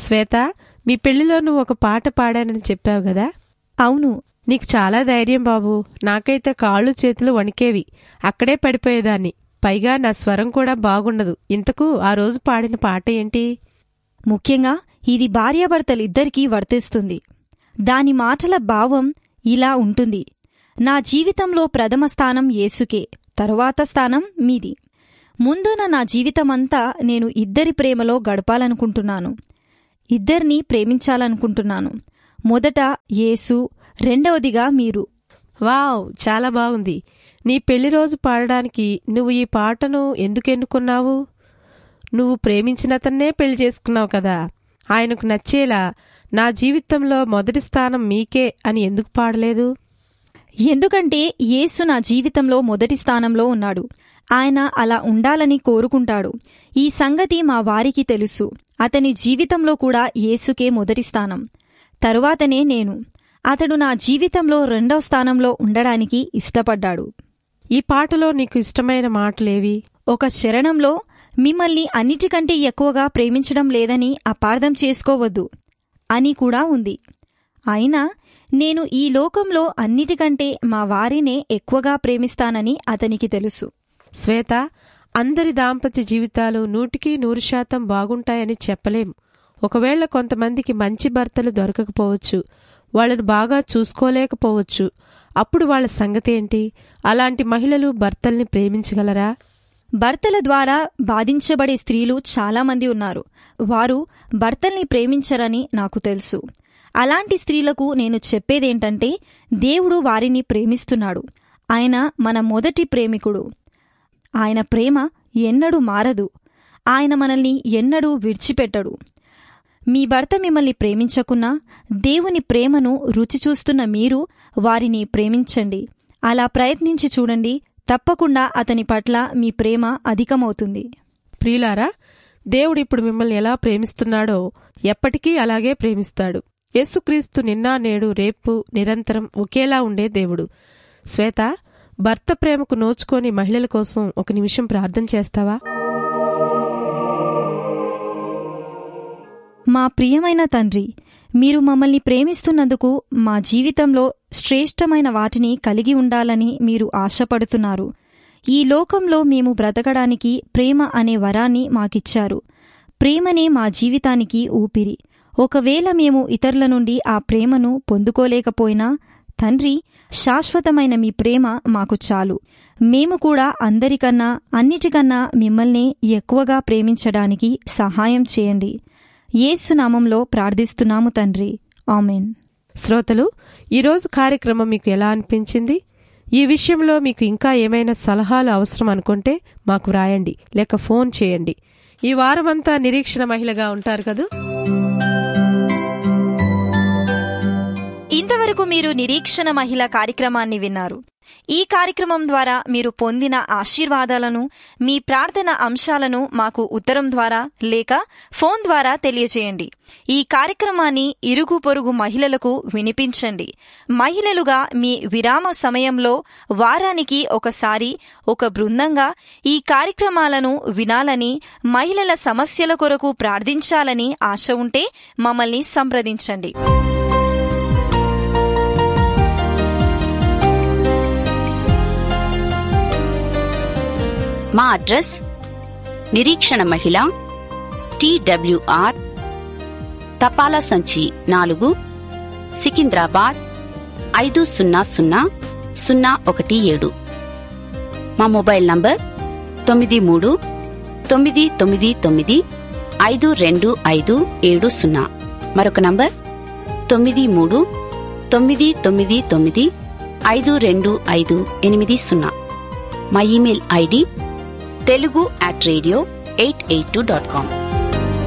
శ్వేత మీ పెళ్లిలో నువ్వు ఒక పాట పాడానని చెప్పావు కదా అవును నీకు చాలా ధైర్యం బాబు నాకైతే కాళ్ళు చేతులు వణికేవి అక్కడే పడిపోయేదాన్ని పైగా నా స్వరం కూడా బాగుండదు ఇంతకు ఆ రోజు పాడిన పాట ఏంటి ముఖ్యంగా ఇది భార్యాభర్తలిద్దరికీ వర్తిస్తుంది దాని మాటల భావం ఇలా ఉంటుంది నా జీవితంలో ప్రథమ స్థానం యేసుకే తరువాత స్థానం మీది ముందున నా జీవితమంతా నేను ఇద్దరి ప్రేమలో గడపాలనుకుంటున్నాను ఇద్దరిని ప్రేమించాలనుకుంటున్నాను మొదట యేసు రెండవదిగా మీరు వావ్ చాలా బాగుంది నీ పెళ్లి రోజు పాడడానికి నువ్వు ఈ పాటను ఎందుకు ఎన్నుకున్నావు నువ్వు ప్రేమించినతన్నే పెళ్లి చేసుకున్నావు కదా ఆయనకు నచ్చేలా నా జీవితంలో మొదటి స్థానం మీకే అని ఎందుకు పాడలేదు ఎందుకంటే యేసు నా జీవితంలో మొదటి స్థానంలో ఉన్నాడు ఆయన అలా ఉండాలని కోరుకుంటాడు ఈ సంగతి మా వారికి తెలుసు అతని జీవితంలో కూడా యేసుకే మొదటి స్థానం తరువాతనే నేను అతడు నా జీవితంలో రెండో స్థానంలో ఉండడానికి ఇష్టపడ్డాడు ఈ పాటలో నీకు ఇష్టమైన మాటలేవి ఒక చరణంలో మిమ్మల్ని అన్నిటికంటే ఎక్కువగా ప్రేమించడం లేదని అపార్థం చేసుకోవద్దు అని కూడా ఉంది అయినా నేను ఈ లోకంలో అన్నిటికంటే మా వారినే ఎక్కువగా ప్రేమిస్తానని అతనికి తెలుసు శ్వేత అందరి దాంపత్య జీవితాలు నూటికి నూరు శాతం బాగుంటాయని చెప్పలేం ఒకవేళ కొంతమందికి మంచి భర్తలు దొరకకపోవచ్చు వాళ్ళను బాగా చూసుకోలేకపోవచ్చు అప్పుడు వాళ్ళ సంగతి ఏంటి అలాంటి మహిళలు భర్తల్ని ప్రేమించగలరా భర్తల ద్వారా బాధించబడే స్త్రీలు చాలామంది ఉన్నారు వారు భర్తల్ని ప్రేమించరని నాకు తెలుసు అలాంటి స్త్రీలకు నేను చెప్పేదేంటంటే దేవుడు వారిని ప్రేమిస్తున్నాడు ఆయన మన మొదటి ప్రేమికుడు ఆయన ప్రేమ ఎన్నడూ మారదు ఆయన మనల్ని ఎన్నడూ విడిచిపెట్టడు మీ భర్త మిమ్మల్ని ప్రేమించకున్నా దేవుని ప్రేమను రుచి చూస్తున్న మీరు వారిని ప్రేమించండి అలా ప్రయత్నించి చూడండి తప్పకుండా అతని పట్ల మీ ప్రేమ అధికమవుతుంది ప్రియులారా దేవుడు ఇప్పుడు మిమ్మల్ని ఎలా ప్రేమిస్తున్నాడో ఎప్పటికీ అలాగే ప్రేమిస్తాడు యేసుక్రీస్తు నిన్న నేడు రేపు నిరంతరం ఒకేలా ఉండే దేవుడు శ్వేత భర్త ప్రేమకు నోచుకొని మహిళల కోసం ఒక నిమిషం ప్రార్థన చేస్తావా మా ప్రియమైన తండ్రి మీరు మమ్మల్ని ప్రేమిస్తున్నందుకు మా జీవితంలో శ్రేష్టమైన వాటిని కలిగి ఉండాలని మీరు ఆశపడుతున్నారు ఈ లోకంలో మేము బ్రతకడానికి ప్రేమ అనే వరాన్ని మాకిచ్చారు ప్రేమనే మా జీవితానికి ఊపిరి ఒకవేళ మేము ఇతరుల నుండి ఆ ప్రేమను పొందుకోలేకపోయినా తండ్రి శాశ్వతమైన మీ ప్రేమ మాకు చాలు మేము కూడా అందరికన్నా అన్నిటికన్నా మిమ్మల్ని ఎక్కువగా ప్రేమించడానికి సహాయం చేయండి యేసునామంలో ప్రార్థిస్తున్నాము తండ్రి ఆమెన్ శ్రోతలు ఈరోజు కార్యక్రమం మీకు ఎలా అనిపించింది ఈ విషయంలో మీకు ఇంకా ఏమైనా సలహాలు అవసరం అనుకుంటే మాకు వ్రాయండి లేక ఫోన్ చేయండి ఈ వారమంతా నిరీక్షణ మహిళగా ఉంటారు కదూ ఇంతవరకు మీరు నిరీక్షణ మహిళ కార్యక్రమాన్ని విన్నారు ఈ కార్యక్రమం ద్వారా మీరు పొందిన ఆశీర్వాదాలను మీ ప్రార్థన అంశాలను మాకు ఉత్తరం ద్వారా లేక ఫోన్ ద్వారా తెలియజేయండి ఈ కార్యక్రమాన్ని ఇరుగు పొరుగు మహిళలకు వినిపించండి మహిళలుగా మీ విరామ సమయంలో వారానికి ఒకసారి ఒక బృందంగా ఈ కార్యక్రమాలను వినాలని మహిళల సమస్యల కొరకు ప్రార్థించాలని ఆశ ఉంటే మమ్మల్ని సంప్రదించండి మా అడ్రస్ నిరీక్షణ మహిళ టీడబ్ల్యూఆర్ తపాలా సంచి నాలుగు సికింద్రాబాద్ ఐదు సున్నా సున్నా సున్నా ఒకటి ఏడు మా మొబైల్ నంబర్ తొమ్మిది మూడు తొమ్మిది తొమ్మిది తొమ్మిది ఐదు రెండు ఐదు ఏడు సున్నా మరొక నంబర్ తొమ్మిది మూడు తొమ్మిది తొమ్మిది తొమ్మిది ఐదు రెండు ఐదు ఎనిమిది సున్నా మా email ID Telugu at radio eight eight two dot com